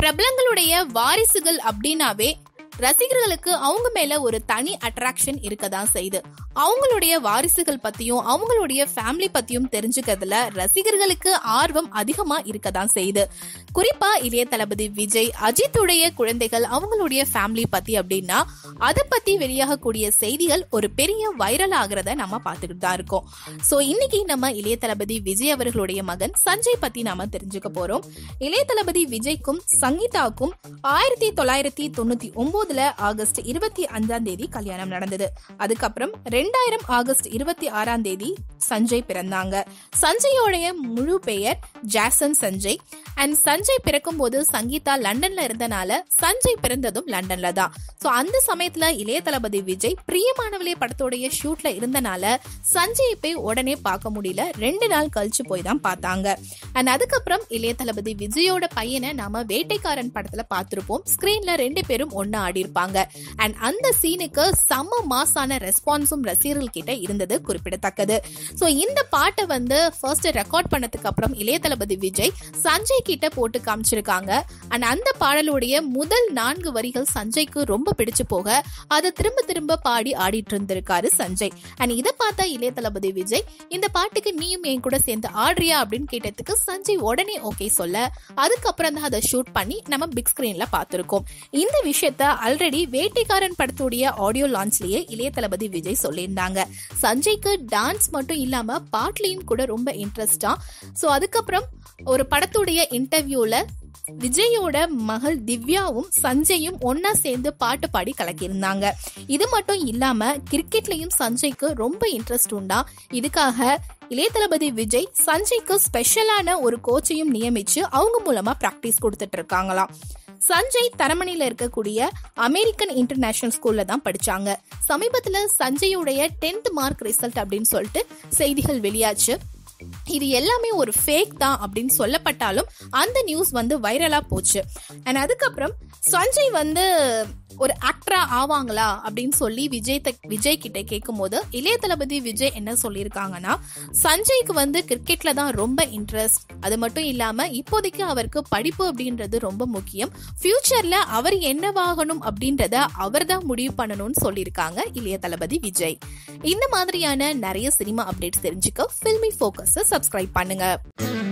பிரபலங்களுடைய வாரிசுகள் அப்படின்னாவே ரசிகர்களுக்கு அவங்க மேல ஒரு தனி அட்ராக்ஷன் இருக்கதான் செய்யுது அவங்களுடைய வாரிசுகள் பத்தியும் அவங்களுடைய ஃபேமிலி பத்தியும் தெரிஞ்சுக்கிறதுல ரசிகர்களுக்கு ஆர்வம் அதிகமா இருக்கதான் செய்யுது குறிப்பா இளைய தளபதி விஜய் அஜித்துடைய குழந்தைகள் அவங்களுடைய ஃபேமிலி பத்தி அப்படின்னா அதை பத்தி வெளியாகக்கூடிய செய்திகள் ஒரு பெரிய வைரல் ஆகிறத நம்ம பார்த்துக்கிட்டு தான் இருக்கோம் சோ இன்னைக்கு நம்ம இளைய தளபதி விஜய் அவர்களுடைய மகன் சஞ்சய் பத்தி நாம தெரிஞ்சுக்க போறோம் இளைய தளபதி விஜய்க்கும் சங்கீதாவுக்கும் ஆயிரத்தி தொள்ளாயிரத்தி தொண்ணூத்தி ஒன்பதுல ஆகஸ்ட் இருபத்தி அஞ்சாம் தேதி கல்யாணம் நடந்தது அதுக்கப்புறம் ரெண்டாயிரம் ஆகஸ்ட் இருபத்தி ஆறாம் தேதி சஞ்சய் பிறந்தாங்க சஞ்சயோடைய முழு பெயர் ஜாக்சன் சஞ்சய் அண்ட் சஞ்சய் பிறக்கும் போது சங்கீதா லண்டன்ல இருந்தனால சஞ்சய் பிறந்ததும் லண்டன்ல தான் சோ அந்த சமயத்துல இளைய தளபதி விஜய் பிரியமானவளே படத்தோடைய ஷூட்ல இருந்தனால சஞ்சய் போய் உடனே பார்க்க முடியல ரெண்டு நாள் கழிச்சு போய் தான் பார்த்தாங்க அண்ட் அதுக்கப்புறம் இளைய தளபதி விஜயோட பையனை நாம வேட்டைக்காரன் படத்துல பார்த்திருப்போம் ஸ்கிரீன்ல ரெண்டு பேரும் ஒன்னா ஆடி இருப்பாங்க அண்ட் அந்த சீனுக்கு செம்ம மாசான ரெஸ்பான்ஸும் ரசிகர்கள் கிட்ட இருந்தது குறிப்பிடத்தக்கது சோ இந்த பாட்டை வந்து ஃபர்ஸ்ட் ரெக்கார்ட் பண்ணதுக்கு அப்புறம் இளைய தளபதி விஜய் சஞ்சய் கிட்ட போட்டு காமிச்சிருக்காங்க அண்ட் அந்த பாடலுடைய முதல் நான்கு வரிகள் சஞ்சய்க்கு ரொம்ப பிடிச்சு போக அதை திரும்ப திரும்ப பாடி ஆடிட்டு இருந்திருக்காரு சஞ்சய் அண்ட் இதை பார்த்தா இளைய தளபதி விஜய் இந்த பாட்டுக்கு நீயும் என் கூட சேர்ந்து ஆடுறியா அப்படின்னு கேட்டதுக்கு சஞ்சய் உடனே ஓகே சொல்ல அதுக்கப்புறம் தான் அதை ஷூட் பண்ணி நம்ம பிக் ஸ்கிரீன்ல பார்த்திருக்கோம் இந்த விஷயத்த ஆல்ரெடி வேட்டைக்காரன் படத்துடைய ஆடியோ லான்ச்லயே இளைய தளபதி விஜய் சொல்லியிருந்தாங்க சஞ்சய்க்கு டான்ஸ் மட்டும் இல்லாம பாட்டுலயும் கூட ரொம்ப இன்ட்ரெஸ்டா சோ அதுக்கப்புறம் ஒரு படத்துடைய இன்டர்வியூல விஜயோட மகள் திவ்யாவும் சஞ்சயும் ஒன்னா சேர்ந்து பாட்டு பாடி கலக்கியிருந்தாங்க இது மட்டும் இல்லாம கிரிக்கெட்லயும் சஞ்சய்க்கு ரொம்ப இன்ட்ரெஸ்ட் உண்டா இதுக்காக இளைய தளபதி விஜய் சஞ்சய்க்கு ஸ்பெஷலான ஒரு கோச்சையும் நியமிச்சு அவங்க மூலமா பிராக்டிஸ் கொடுத்துட்டு இருக்காங்களாம் சஞ்சய் தரமணியில இருக்கக்கூடிய அமெரிக்கன் இன்டர்நேஷனல் ஸ்கூல்ல தான் படிச்சாங்க சமீபத்துல சஞ்சயோடைய டென்த் மார்க் ரிசல்ட் அப்படின்னு சொல்லிட்டு செய்திகள் வெளியாச்சு இது எல்லாமே ஒரு ஃபேக் தான் அப்படின்னு சொல்லப்பட்டாலும் அந்த நியூஸ் வந்து வைரலா போச்சு அண்ட் அதுக்கப்புறம் சஞ்சய் வந்து ஒரு ஆக்டரா ஆவாங்களா அப்படின்னு சொல்லி விஜய் த- விஜய் கிட்ட கேட்கும்போது இளைய தளபதி விஜய் என்ன சொல்லியிருக்காங்கன்னா சஞ்சய்க்கு வந்து கிரிக்கெட்ல தான் ரொம்ப இன்ட்ரெஸ்ட் அது மட்டும் இல்லாம இப்போதைக்கு அவருக்கு படிப்பு அப்படின்றது ரொம்ப முக்கியம் ஃபியூச்சர்ல அவர் என்னவாகணும் அப்படின்றத அவர் தான் முடிவு பண்ணணும்னு சொல்லியிருக்காங்க இளைய தளபதி விஜய் இந்த மாதிரியான நிறைய சினிமா அப்டேட்ஸ் தெரிஞ்சுக்க ஃபில்மி ஃபோக்கஸ் சப்ஸ்கிரைப் பண்ணுங்க